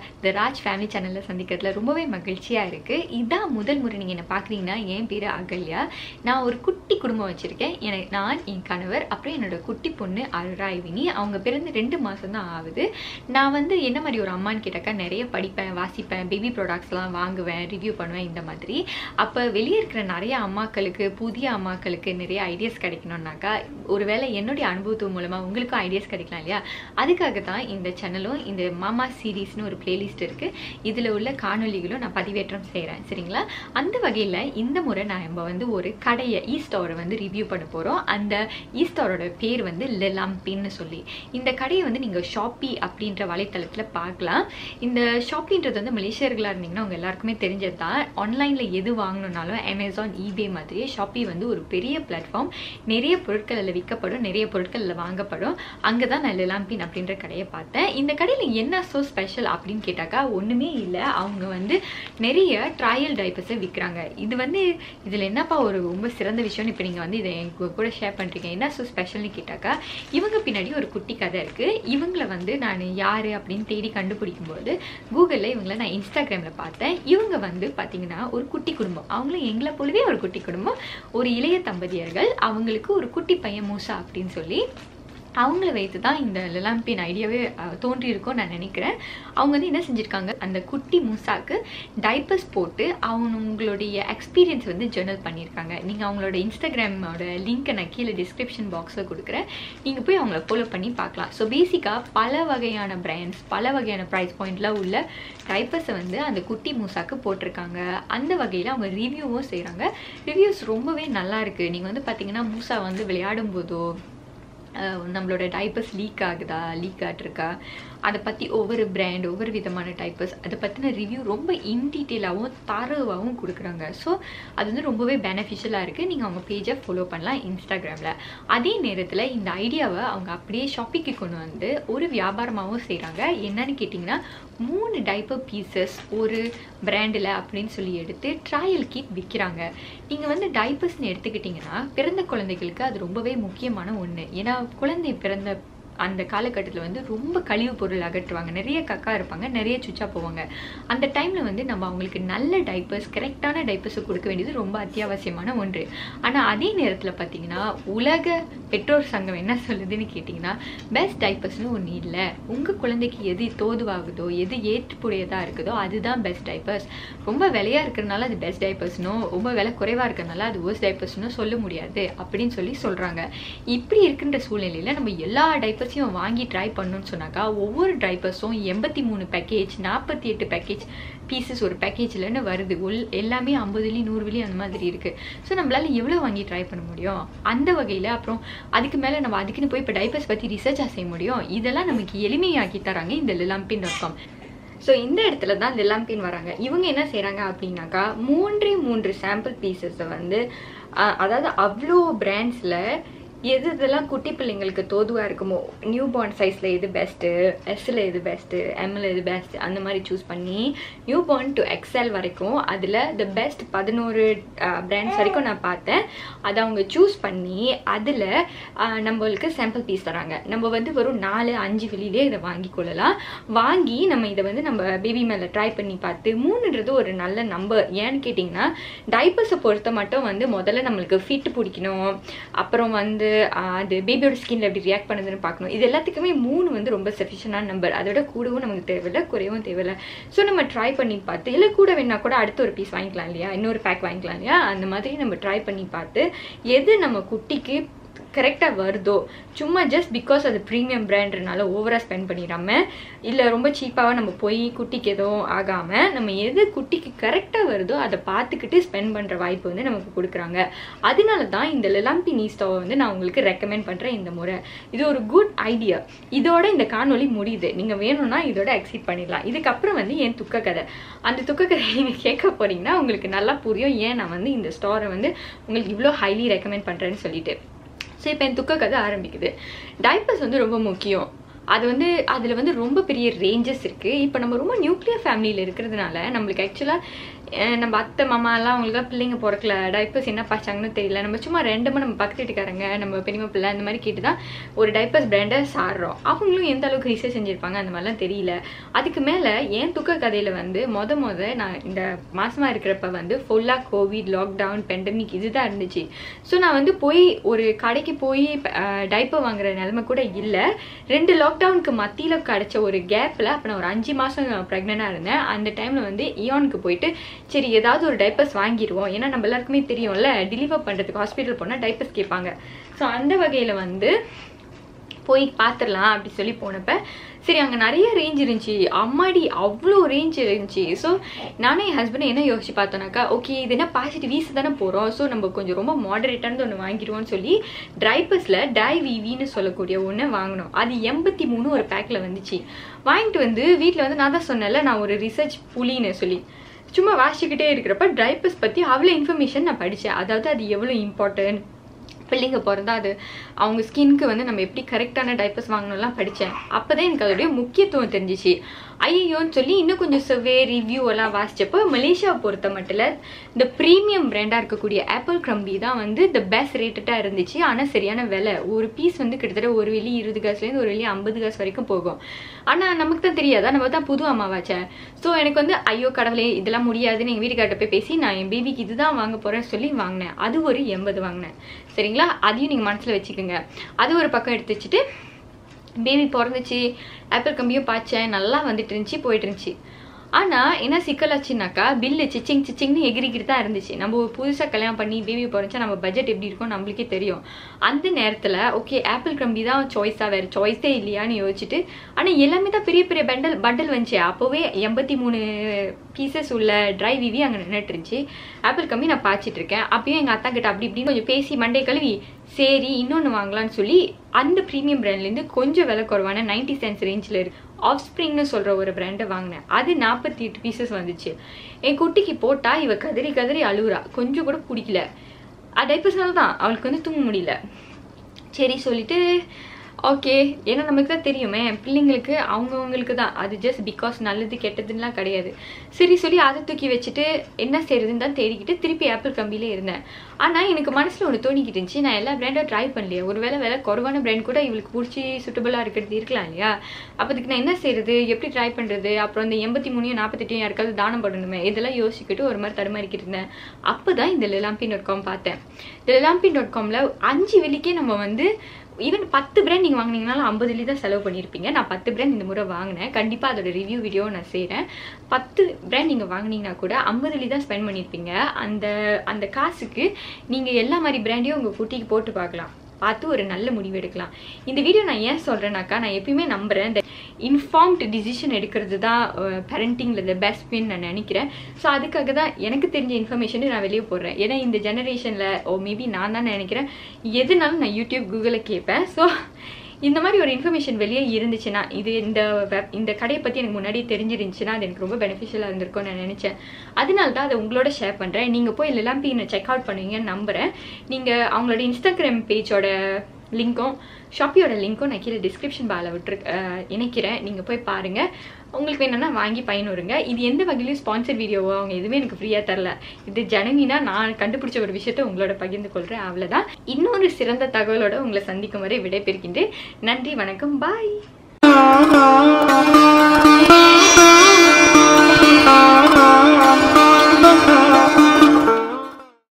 த Raj family சேனலில் சந்திக்கிறதுல ரொம்பவே மகிழ்ச்சியாக இருக்குது இதான் முதல் முறை நீங்கள் என்ன பார்க்குறீங்கன்னா என் பேர் அகல்யா நான் ஒரு குட்டி குடும்பம் வச்சுருக்கேன் எனக்கு நான் என் கணவர் அப்புறம் என்னோட குட்டி பொண்ணு அருராய்வினி அவங்க பிறந்து ரெண்டு மாதம் தான் ஆகுது நான் வந்து என்ன மாதிரி ஒரு அம்மான்னு கேட்டாக்கா நிறைய படிப்பேன் வாசிப்பேன் பேபி ப்ராடக்ட்ஸ்லாம் வாங்குவேன் ரிவ்யூ பண்ணுவேன் இந்த மாதிரி அப்போ வெளியே இருக்கிற நிறைய அம்மாக்களுக்கு புதிய அம்மாக்களுக்கு நிறைய ஐடியாஸ் கிடைக்கணும்னாக்கா ஒருவேளை என்னுடைய அனுபவத்து மூலமாக உங்களுக்கும் ஐடியாஸ் கிடைக்கலாம் இல்லையா அதுக்காக தான் இந்த சேனலும் இந்த மாமா சீரீஸ்னு ஒரு பிளேலிஸ்ட் இருக்குது இதில் உள்ள காணொலிகளும் நான் பதிவேற்றம் செய்கிறேன் சரிங்களா அந்த வகையில் இந்த முறை நான் நம்ம வந்து ஒரு கடையை ஈ ஸ்டோரை வந்து ரிவ்யூ பண்ண போகிறோம் அந்த ஈ ஸ்டோரோட பேர் வந்து லெலாம்பின்னு சொல்லி இந்த கடையை வந்து நீங்கள் ஷாப்பி அப்படின்ற வலைத்தளத்தில் பார்க்கலாம் இந்த ஷாப்பின்றது வந்து மலேசியர்களாக இருந்தீங்கன்னா உங்கள் எல்லாருக்குமே தெரிஞ்சது தான் ஆன்லைனில் எது வாங்கணுன்னாலும் அமேசான் ஈபே மாதிரியே ஷாப்பி வந்து ஒரு பெரிய பிளாட்ஃபார்ம் நிறைய பொருட்கள் அதில் விற்கப்படும் நிறைய பொருட்கள் அதில் வாங்கப்படும் அங்கே தான் நான் லெலாம்பின் அப்படின்ற கடையை பார்த்தேன் இந்த கடையில் என்ன ஸோ ஸ்பெஷல் அப்படின்னு கேட்டாக்கா ஒன்றுமே இல்லை அவங்க வந்து நிறைய ட்ரையல் டைப்பர்ஸை விற்கிறாங்க இது வந்து இதில் என்னப்பா ஒரு ரொம்ப சிறந்த விஷயம்னு இப்போ நீங்கள் வந்து இதை எங்க கூட ஷேர் பண்ணுறீங்க என்ன ஸோ ஸ்பெஷல்னு கேட்டாக்கா இவங்க பின்னாடி ஒரு குட்டி கதை இருக்குது இவங்கள வந்து நான் யார் அப்படின்னு தேடி கண்டுபிடிக்கும்போது கூகுளில் இவங்கள நான் இன்ஸ்டாகிராமில் பார்த்தேன் இவங்க வந்து பார்த்தீங்கன்னா ஒரு குட்டி குடும்பம் அவங்களும் எங்களை போலவே ஒரு குட்டி குடும்பம் ஒரு இளைய தம்பதியர்கள் அவங்களுக்கு ஒரு குட்டி பையன் மூசா அப்படின்னு சொல்லி அவங்கள வைத்து தான் இந்த லெலாம்பின் ஐடியாவே தோன்றியிருக்கோம் நான் நினைக்கிறேன் அவங்க வந்து என்ன செஞ்சுருக்காங்க அந்த குட்டி மூசாக்கு டைப்பர்ஸ் போட்டு அவங்களுடைய எக்ஸ்பீரியன்ஸ் வந்து ஜேர்னல் பண்ணியிருக்காங்க நீங்கள் அவங்களோட இன்ஸ்டாகிராமோட லிங்க்கை நான் கீழே டிஸ்கிரிப்ஷன் பாக்ஸில் கொடுக்குறேன் நீங்கள் போய் அவங்கள ஃபாலோ பண்ணி பார்க்கலாம் ஸோ பேசிக்காக பல வகையான பிராண்ட்ஸ் பல வகையான ப்ரைஸ் பாயிண்டில் உள்ள டைப்பர்ஸை வந்து அந்த குட்டி மூசாக்கு போட்டிருக்காங்க அந்த வகையில் அவங்க ரிவ்யூவும் செய்கிறாங்க ரிவ்யூஸ் ரொம்பவே நல்லா இருக்குது நீங்கள் வந்து பார்த்தீங்கன்னா மூசா வந்து விளையாடும் போதோ நம்மளோட டைப்பர்ஸ் லீக் ஆகுதா லீக் ஆகிட்ருக்கா அதை பற்றி ஒவ்வொரு பிராண்ட் ஒவ்வொரு விதமான டைப்பர்ஸ் அதை பற்றின ரிவ்யூ ரொம்ப இன் டீட்டெயிலாகவும் தரவாகவும் கொடுக்குறாங்க ஸோ அது வந்து ரொம்பவே பெனிஃபிஷியலாக இருக்குது நீங்கள் அவங்க பேஜை ஃபாலோ பண்ணலாம் இன்ஸ்டாகிராமில் அதே நேரத்தில் இந்த ஐடியாவை அவங்க அப்படியே ஷாப்பிங்க்கு கொண்டு வந்து ஒரு வியாபாரமாகவும் செய்கிறாங்க என்னன்னு கேட்டிங்கன்னா மூணு டைப்பர் பீசஸ் ஒரு பிராண்டில் அப்படின்னு சொல்லி எடுத்து ட்ரையல் கிட் விற்கிறாங்க நீங்கள் வந்து டைப்பர்ஸ்னு எடுத்துக்கிட்டிங்கன்னா பிறந்த குழந்தைகளுக்கு அது ரொம்பவே முக்கியமான ஒன்று ஏன்னா குழந்தை பிறந்த அந்த காலகட்டத்தில் வந்து ரொம்ப கழிவு பொருள் அகற்றுவாங்க நிறைய கக்கா இருப்பாங்க நிறைய சுச்சா போவாங்க அந்த டைமில் வந்து நம்ம அவங்களுக்கு நல்ல டைப்பர்ஸ் கரெக்டான டைப்பர்ஸை கொடுக்க வேண்டியது ரொம்ப அத்தியாவசியமான ஒன்று ஆனால் அதே நேரத்தில் பார்த்தீங்கன்னா உலக பெற்றோர் சங்கம் என்ன சொல்லுதுன்னு கேட்டிங்கன்னா பெஸ்ட் டைப்பர்ஸ்னு ஒன்று இல்லை உங்கள் குழந்தைக்கு எது தோதுவாகுதோ எது ஏற்றுப்புடையதாக இருக்குதோ அதுதான் பெஸ்ட் டைப்பர்ஸ் ரொம்ப விலையாக இருக்கிறனால அது பெஸ்ட் டைப்பர்ஸ்னோ ரொம்ப விலை குறைவாக இருக்கிறனால அது ஒர்ஸ்ட் டைப்பர்ஸ்னோ சொல்ல முடியாது அப்படின்னு சொல்லி சொல்கிறாங்க இப்படி இருக்கின்ற சூழ்நிலையில் நம்ம எல்லா டைப்பர்ஸ் டைப்பர்ஸையும் வாங்கி ட்ரை பண்ணணும்னு சொன்னாக்கா ஒவ்வொரு டைப்பர்ஸும் எண்பத்தி மூணு பேக்கேஜ் நாற்பத்தி எட்டு பேக்கேஜ் பீசஸ் ஒரு பேக்கேஜ்லன்னு வருது உள் எல்லாமே ஐம்பது வெள்ளி நூறு வெள்ளி அந்த மாதிரி இருக்குது ஸோ நம்மளால் எவ்வளோ வாங்கி ட்ரை பண்ண முடியும் அந்த வகையில் அப்புறம் அதுக்கு மேலே நம்ம அதுக்குன்னு போய் இப்போ டைப்பர்ஸ் பற்றி ரிசர்ச்சாக செய்ய முடியும் இதெல்லாம் நமக்கு எளிமையாக்கி தராங்க இந்த லிலாம்பின் டாட் காம் ஸோ இந்த இடத்துல தான் லெலாம்பின் வராங்க இவங்க என்ன செய்கிறாங்க அப்படின்னாக்கா மூன்றே மூன்று சாம்பிள் பீசஸை வந்து அதாவது அவ்வளோ பிராண்ட்ஸில் எது இதெல்லாம் குட்டி பிள்ளைங்களுக்கு தோதுவாக இருக்குமோ நியூ பார்ன் சைஸில் எது பெஸ்ட்டு எஸ்ஸில் எது பெஸ்ட்டு எம்மில் எது பெஸ்ட் அந்த மாதிரி சூஸ் பண்ணி நியூ பார்ன் டு எக்ஸல் வரைக்கும் அதில் த பெஸ்ட் பதினோரு பிராண்ட்ஸ் வரைக்கும் நான் பார்த்தேன் அதை அவங்க சூஸ் பண்ணி அதில் நம்மளுக்கு சாம்பிள் பீஸ் தராங்க நம்ம வந்து வெறும் நாலு அஞ்சு வெளியிலே இதை வாங்கி கொள்ளலாம் வாங்கி நம்ம இதை வந்து நம்ம பேபி மேலே ட்ரை பண்ணி பார்த்து மூணுன்றது ஒரு நல்ல நம்பர் ஏன்னு கேட்டிங்கன்னா டைப்பர்ஸை பொறுத்த மட்டும் வந்து முதல்ல நம்மளுக்கு ஃபிட் பிடிக்கணும் அப்புறம் வந்து அது பேபியோட ஸ்கின்ல எப்படி ரியாக்ட் பண்ணுதுன்னு பார்க்கணும் இது எல்லாத்துக்குமே மூணு வந்து ரொம்ப சஃபிஷியனான நம்பர் அதோட கூடவும் நமக்கு தேவையில்லை குறையவும் தேவையில்லை ஸோ நம்ம ட்ரை பண்ணி பார்த்து இல்லை கூட வேணா கூட அடுத்த ஒரு பீஸ் வாங்கிக்கலாம் இல்லையா இன்னொரு பேக் வாங்கிக்கலாம் இல்லையா அந்த மாதிரி நம்ம ட்ரை பண்ணி பார்த்து எது நம்ம குட்டிக்கு கரெக்டாக வருதோ சும்மா ஜஸ்ட் பிகாஸ் அது ப்ரீமியம் பிராண்ட்னால ஓவராக ஸ்பெண்ட் பண்ணிடாம இல்லை ரொம்ப சீப்பாக நம்ம போய் குட்டிக்கு எதுவும் ஆகாமல் நம்ம எது குட்டிக்கு கரெக்டாக வருதோ அதை பார்த்துக்கிட்டு ஸ்பெண்ட் பண்ணுற வாய்ப்பு வந்து நமக்கு கொடுக்குறாங்க அதனால தான் இந்த லெலாம்பி நீ ஸ்டவை வந்து நான் உங்களுக்கு ரெக்கமெண்ட் பண்ணுறேன் இந்த முறை இது ஒரு குட் ஐடியா இதோட இந்த காணொலி முடியுது நீங்கள் வேணும்னா இதோட எக்ஸிட் பண்ணிடலாம் இதுக்கப்புறம் வந்து என் துக்க கதை அந்த துக்க கதை நீங்கள் கேட்க போறீங்கன்னா உங்களுக்கு நல்லா புரியும் ஏன் நான் வந்து இந்த ஸ்டோரை வந்து உங்களுக்கு இவ்வளோ ஹைலி ரெக்கமெண்ட் பண்ணுறேன்னு சொல்லிட்டு ஸோ இப்போ என் துக்க கதை ஆரம்பிக்குது டைப்பர்ஸ் வந்து ரொம்ப முக்கியம் அது வந்து அதில் வந்து ரொம்ப பெரிய ரேஞ்சஸ் இருக்குது இப்போ நம்ம ரொம்ப நியூக்ளியர் ஃபேமிலியில் இருக்கிறதுனால நம்மளுக்கு ஆக்சுவலாக அஹ் நம்ம அத்தை மாமா எல்லாம் அவங்களுக்கு பிள்ளைங்க பிறக்கல டைப்பர்ஸ் என்ன பாய்ச்சாங்கன்னு தெரியல நம்ம சும்மா ரெண்டுமே நம்ம பக்கத்து வீட்டுக்காரங்க நம்ம பெரியமா பிள்ளை அந்த மாதிரி கேட்டு தான் ஒரு டைப்பர்ஸ் பிராண்டை சாடுறோம் அவங்களும் எந்த அளவுக்கு ரிசர்ச் செஞ்சிருப்பாங்க அந்த மாதிரிலாம் தெரியல அதுக்கு மேலே ஏன் துக்க கதையில் வந்து மொத மொத நான் இந்த மாசமா இருக்கிறப்ப வந்து ஃபுல்லாக கோவிட் லாக்டவுன் பெண்டமிக் இதுதான் இருந்துச்சு ஸோ நான் வந்து போய் ஒரு கடைக்கு போய் டைப்பர் வாங்குற நிலைமை கூட இல்லை ரெண்டு லாக்டவுனுக்கு மத்தியில் கிடைச்ச ஒரு கேப்பில் அப்போ நான் ஒரு அஞ்சு மாதம் ப்ரெக்னெண்ட்டாக இருந்தேன் அந்த டைமில் வந்து இயானுக்கு போயிட்டு சரி ஏதாவது ஒரு டைப்பர்ஸ் வாங்கிடுவோம் ஏன்னா நம்ம எல்லாருக்குமே தெரியும்ல டெலிவர் பண்ணுறதுக்கு ஹாஸ்பிட்டல் போனால் டைப்பர்ஸ் கேட்பாங்க ஸோ அந்த வகையில் வந்து போய் பார்த்துடலாம் அப்படி சொல்லி போனப்ப சரி அங்கே நிறைய ரேஞ்ச் இருந்துச்சு அம்மாடி அவ்வளோ ரேஞ்ச் இருந்துச்சு ஸோ நானும் என் ஹஸ்பண்ட் என்ன யோசிச்சு பார்த்தோன்னாக்கா ஓகே இது என்ன பாசிட்டிவ் வீச தானே போகிறோம் ஸோ நம்ம கொஞ்சம் ரொம்ப மாடரேட்டானது ஒன்று வாங்கிடுவோம்னு சொல்லி ட்ரைப்பர்ஸில் டை விவின்னு சொல்லக்கூடிய ஒன்று வாங்கினோம் அது எண்பத்தி மூணு ஒரு பேக்கில் வந்துச்சு வாங்கிட்டு வந்து வீட்டில் வந்து நான் தான் சொன்னேன்ல நான் ஒரு ரிசர்ச் புலின்னு சொல்லி சும்மா வாசிச்சுக்கிட்டே இருக்கிறப்ப ட்ரைப்பர்ஸ் பற்றி அவ்வளோ இன்ஃபர்மேஷன் நான் படித்தேன் அதாவது அது எவ்வளோ இம்பார்ட்டன்ட் பிள்ளைங்க பிறந்தா அது அவங்க ஸ்கின்க்கு வந்து நம்ம எப்படி கரெக்டான டைப்பர்ஸ் வாங்கணும்லாம் படித்தேன் அப்போ தான் எனக்கு அதோடைய முக்கியத்துவம் தெரிஞ்சிச்சு ஐயோன்னு சொல்லி இன்னும் கொஞ்சம் சர்வே ரிவ்யூ எல்லாம் வாசிச்சப்போ மலேசியாவை பொறுத்த மட்டும் இந்த ப்ரீமியம் பிராண்டாக இருக்கக்கூடிய ஆப்பிள் க்ரம்பி தான் வந்து த பெஸ்ட் ரேட்டடாக இருந்துச்சு ஆனால் சரியான விலை ஒரு பீஸ் வந்து கிட்டத்தட்ட ஒரு வெளி இருபது காசுலேருந்து ஒரு வெளி ஐம்பது காசு வரைக்கும் போகும் ஆனால் நமக்கு தான் தெரியாதா நம்ம தான் புது அம்மாவாச்சே ஸோ எனக்கு வந்து ஐயோ கடவுளே இதெல்லாம் முடியாதுன்னு எங்கள் வீட்டுக்கார்ட்ட போய் பேசி நான் என் பேபிக்கு இதுதான் வாங்க போகிறேன்னு சொல்லி வாங்கினேன் அது ஒரு எண்பது வாங்கினேன் சரிங்களா அதையும் நீங்கள் மனசில் வச்சுக்கோங்க அது ஒரு பக்கம் எடுத்து வச்சுட்டு பேபி பிறந்துச்சு ஆப்பிள் கம்பியும் பாய்ச்சேன் நல்லா வந்துட்டு இருந்துச்சு போயிட்டு இருந்துச்சு ஆனால் என்ன சிக்கலாச்சுனாக்கா பில்லு சிச்சிங் சிச்சிங்னு எகிரிக்கிட்டு தான் இருந்துச்சு நம்ம ஒரு புதுசாக கல்யாணம் பண்ணி பேபி பிறந்துச்சா நம்ம பட்ஜெட் எப்படி இருக்கும் நம்மளுக்கே தெரியும் அந்த நேரத்தில் ஓகே ஆப்பிள் கம்பி தான் சாய்ஸாக வேறு சாய்ஸே இல்லையான்னு யோசிச்சுட்டு ஆனால் எல்லாமே தான் பெரிய பெரிய பண்டல் பண்டல் வந்துச்சு அப்போவே எண்பத்தி மூணு பீசஸ் உள்ள ட்ரை விவி அங்கே நின்றுட்டு இருந்துச்சு ஆப்பிள் கம்பி நான் பாய்ச்சிட்டு இருக்கேன் அப்பயும் எங்கள் அத்தா கிட்ட அப்படி இப்படின்னு கொஞ்சம் பேசி மண்டே கழுவி சரி இன்னொன்று வாங்கலாம்னு சொல்லி அந்த ப்ரீமியம் பிராண்ட்லேருந்து கொஞ்சம் விலை குறைவான நைன்டி சென்ஸ் ரேஞ்சில் இருக்கு ஆஃப் ஸ்ப்ரிங்னு சொல்கிற ஒரு பிராண்டை வாங்கினேன் அது நாற்பத்தி எட்டு பீசஸ் வந்துச்சு என் குட்டிக்கு போட்டால் இவ கதறி கதறி அழுகுறா கொஞ்சம் கூட பிடிக்கல டைப்பர்ஸ்னால தான் அவளுக்கு வந்து தூங்க முடியல சரி சொல்லிட்டு ஓகே ஏன்னா நமக்கு தான் தெரியுமே பிள்ளைங்களுக்கு அவங்கவுங்களுக்கு தான் அது ஜஸ்ட் பிகாஸ் நல்லது கெட்டதுன்னெலாம் கிடையாது சரி சொல்லி அதை தூக்கி வச்சுட்டு என்ன செய்யறதுன்னு தான் தேடிக்கிட்டு திருப்பி ஆப்பிள் கம்பியிலே இருந்தேன் ஆனால் எனக்கு மனசில் ஒன்று தோணிக்கிட்டு இருந்துச்சு நான் எல்லா பிராண்டும் ட்ரை பண்ணலையே ஒருவேளை வேலை குறைவான பிராண்ட் கூட இவளுக்கு பிடிச்சி சுட்டபுளாக இருக்கிறது இருக்கலாம் இல்லையா அப்போ அதுக்கு நான் என்ன செய்யறது எப்படி ட்ரை பண்ணுறது அப்புறம் இந்த எண்பத்தி மூணையும் நாற்பத்தெட்டையும் யாருக்காவது தானம் பண்ணணுமே இதெல்லாம் யோசிச்சுக்கிட்டு ஒரு மாதிரி தடுமாறிக்கிட்டு இருந்தேன் அப்போ தான் இந்த லிலாம்பின் டாட் காம் பார்த்தேன் இந்த லிலாம்பின் டாட் காமில் அஞ்சு வெள்ளிக்கே நம்ம வந்து ஈவன் பத்து பிராண்ட் நீங்கள் வாங்கினீங்கனாலும் ஐம்பது வெள்ளி தான் செலவு பண்ணியிருப்பீங்க நான் பத்து பிராண்ட் இந்த முறை வாங்கினேன் கண்டிப்பாக அதோட ரிவ்யூ வீடியோ நான் செய்கிறேன் பத்து பிராண்ட் நீங்கள் வாங்கினீங்கன்னா கூட ஐம்பது வெள்ளி தான் ஸ்பெண்ட் பண்ணியிருப்பீங்க அந்த அந்த காசுக்கு நீங்கள் எல்லா மாதிரி பிராண்டையும் உங்கள் குட்டிக்கு போட்டு பார்க்கலாம் பார்த்து ஒரு நல்ல முடிவு எடுக்கலாம் இந்த வீடியோ நான் ஏன் சொல்கிறேன்னாக்கா நான் எப்பயுமே நம்புகிறேன் இந்த இன்ஃபார்ம்டு டிசிஷன் எடுக்கிறது தான் பேரண்டிங்கில் இந்த பெஸ்ட் பின் நான் நினைக்கிறேன் ஸோ அதுக்காக தான் எனக்கு தெரிஞ்ச இன்ஃபர்மேஷனை நான் வெளியே போடுறேன் ஏன்னா இந்த ஜெனரேஷனில் ஓ மேபி நான் தான் நினைக்கிறேன் எதுனாலும் நான் யூடியூப் கூகுளில் கேட்பேன் ஸோ இந்த மாதிரி ஒரு இன்ஃபர்மேஷன் வெளியே இருந்துச்சுன்னா இது இந்த வெப் இந்த கடையை பற்றி எனக்கு முன்னாடியே தெரிஞ்சிருந்துச்சுன்னா அது எனக்கு ரொம்ப பெனிஃபிஷியலாக இருந்திருக்கும்னு நான் நினச்சேன் அதனால தான் அதை உங்களோட ஷேர் பண்ணுறேன் நீங்கள் போய் எல்லாம் என்ன செக் அவுட் பண்ணுவீங்கன்னு நம்புகிறேன் நீங்கள் அவங்களோட இன்ஸ்டாகிராம் பேஜோட லிங்க்கும் ஷாப்பியோட லிங்க்கும் நான் கீழே டிஸ்கிரிப்ஷன் பாரில் விட்டுரு அஹ், இணைக்கிறேன் நீங்கள் போய் பாருங்கள் உங்களுக்கு வேணும்னா வாங்கி பயனுறுங்க இது எந்த வகையிலையும் ஸ்பான்சர் வீடியோவோ அவங்க எதுவுமே எனக்கு ஃப்ரீயாக தரல இது ஜனனினா நான் கண்டுபிடிச்ச ஒரு விஷயத்தை உங்களோட பகிர்ந்து கொள்கிறேன் அவ்வளோதான் இன்னொரு சிறந்த தகவலோட உங்களை சந்திக்கும் வரை விடைபெறுகின்றேன் நன்றி வணக்கம் பாய்